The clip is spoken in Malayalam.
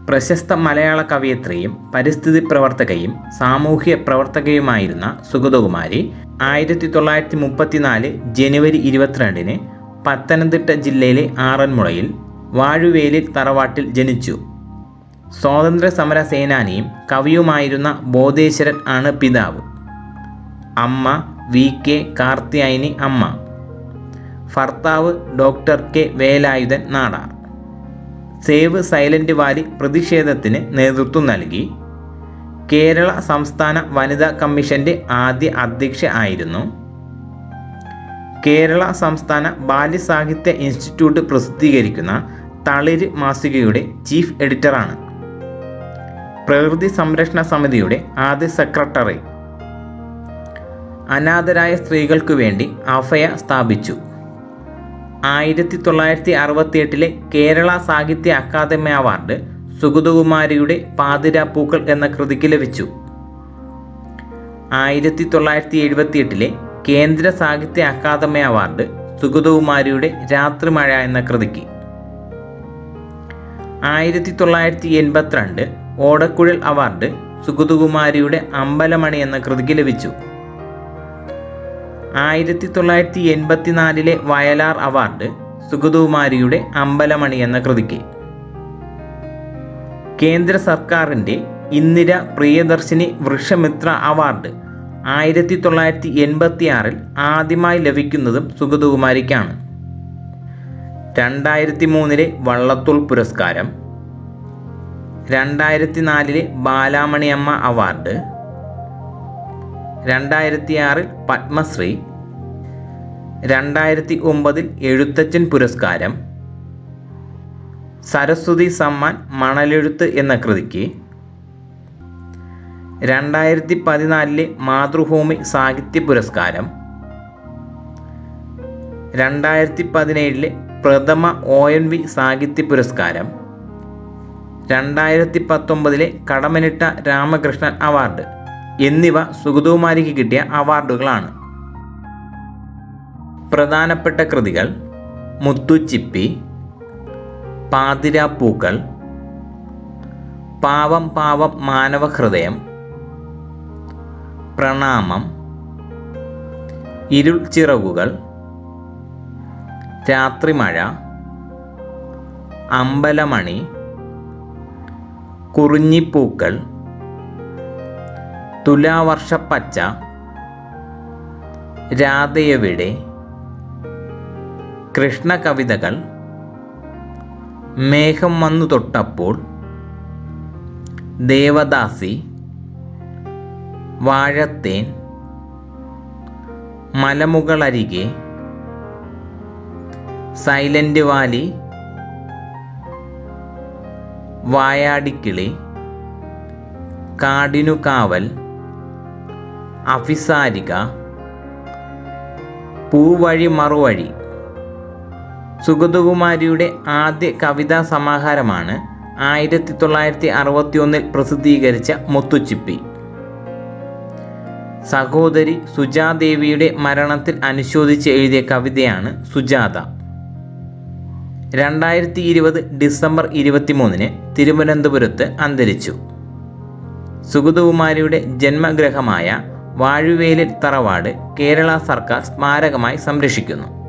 പ്രശസ്ത മലയാള കവയിത്രിയും പരിസ്ഥിതി പ്രവർത്തകയും സാമൂഹ്യ പ്രവർത്തകയുമായിരുന്ന സുഗതകുമാരി ആയിരത്തി തൊള്ളായിരത്തി മുപ്പത്തിനാല് ജനുവരി ഇരുപത്തിരണ്ടിന് പത്തനംതിട്ട ജില്ലയിലെ ആറന്മുളയിൽ വാഴുവേലിൽ തറവാട്ടിൽ ജനിച്ചു സ്വാതന്ത്ര്യ സമര സേനാനിയും കവിയുമായിരുന്ന ബോധേശ്വരൻ ആണ് പിതാവ് അമ്മ വി കെ കാർത്തിയായനി അമ്മ ഭർത്താവ് doctor K Velayudhan Nadar save Silent Valley പ്രതിഷേധത്തിന് നേതൃത്വം നൽകി കേരള സംസ്ഥാന വനിതാ കമ്മീഷന്റെ ആദ്യ അധ്യക്ഷ ആയിരുന്നു കേരള സംസ്ഥാന ബാല്യസാഹിത്യ ഇൻസ്റ്റിറ്റ്യൂട്ട് പ്രസിദ്ധീകരിക്കുന്ന തളിര് മാസികയുടെ ചീഫ് എഡിറ്ററാണ് പ്രകൃതി സംരക്ഷണ സമിതിയുടെ ആദ്യ സെക്രട്ടറി അനാഥരായ സ്ത്രീകൾക്കു വേണ്ടി അഭയ സ്ഥാപിച്ചു ആയിരത്തി തൊള്ളായിരത്തി അറുപത്തിയെട്ടിലെ കേരള സാഹിത്യ അക്കാദമി അവാർഡ് സുഗതകുമാരിയുടെ പാതിരാപ്പൂക്കൾ എന്ന കൃതിക്ക് ലഭിച്ചു ആയിരത്തി തൊള്ളായിരത്തി എഴുപത്തിയെട്ടിലെ കേന്ദ്ര സാഹിത്യ അക്കാദമി അവാർഡ് സുഗതകുമാരിയുടെ രാത്രിമഴ എന്ന കൃതിക്ക് ആയിരത്തി തൊള്ളായിരത്തി എൺപത്തിരണ്ട് ഓടക്കുഴൽ അവാർഡ് സുഗതകുമാരിയുടെ അമ്പലമണി എന്ന കൃതിക്ക് ലഭിച്ചു ആയിരത്തി തൊള്ളായിരത്തി എൺപത്തിനാലിലെ വയലാർ അവാർഡ് സുഗതകുമാരിയുടെ അമ്പലമണി എന്ന കൃതിക്ക് കേന്ദ്ര സർക്കാരിൻ്റെ ഇന്ദിര പ്രിയദർശിനി വൃക്ഷമിത്ര അവാർഡ് ആയിരത്തി തൊള്ളായിരത്തി എൺപത്തി ആറിൽ ആദ്യമായി ലഭിക്കുന്നതും സുഗതകുമാരിക്കാണ് രണ്ടായിരത്തി മൂന്നിലെ വള്ളത്തോൾ പുരസ്കാരം രണ്ടായിരത്തി നാലിലെ ബാലാമണിയമ്മ അവാർഡ് രണ്ടായിരത്തി ആറിൽ പത്മശ്രീ രണ്ടായിരത്തി ഒമ്പതിൽ എഴുത്തച്ഛൻ പുരസ്കാരം സരസ്വതി സമ്മാൻ മണലെഴുത്ത് എന്ന കൃതിക്ക് രണ്ടായിരത്തി പതിനാലിലെ മാതൃഭൂമി സാഹിത്യ പുരസ്കാരം രണ്ടായിരത്തി പതിനേഴിലെ പ്രഥമ ഒ എൻ വി സാഹിത്യ പുരസ്കാരം രണ്ടായിരത്തി പത്തൊമ്പതിലെ കടമനിട്ട രാമകൃഷ്ണൻ അവാർഡ് എന്നിവ സുഗതകുമാരിക്ക് കിട്ടിയ അവാർഡുകളാണ് പ്രധാനപ്പെട്ട കൃതികൾ മുത്തുച്ചിപ്പി പാതിരാപ്പൂക്കൾ പാവം പാവം മാനവഹൃദയം പ്രണാമം ഇരുൾ ചിറകുകൾ രാത്രിമഴ അമ്പലമണി കുറിഞ്ഞിപ്പൂക്കൾ തുലാവർഷപ്പച്ച രാധയവിടെ കൃഷ്ണകവിതകൾ മേഘം വന്നു തൊട്ടപ്പോൾ ദേവദാസി വാഴത്തേൻ മലമുകളരികെ സൈലന്റ് വാലി വായാടിക്കിളി കാടിനു കാവൽ അഫിസാരിക പൂവഴി മറുവഴി സുഗതകുമാരിയുടെ ആദ്യ കവിതാ സമാഹാരമാണ് ആയിരത്തി തൊള്ളായിരത്തി അറുപത്തി ഒന്നിൽ പ്രസിദ്ധീകരിച്ച മുത്തുച്ചിപ്പി സഹോദരി സുജാദേവിയുടെ മരണത്തിൽ അനുശോചിച്ച് എഴുതിയ കവിതയാണ് സുജാത രണ്ടായിരത്തി ഇരുപത് ഡിസംബർ ഇരുപത്തിമൂന്നിന് തിരുവനന്തപുരത്ത് അന്തരിച്ചു സുഗതകുമാരിയുടെ ജന്മഗ്രഹമായ വാഴുവേലിൽ തറവാട് കേരള സർക്കാർ സ്മാരകമായി സംരക്ഷിക്കുന്നു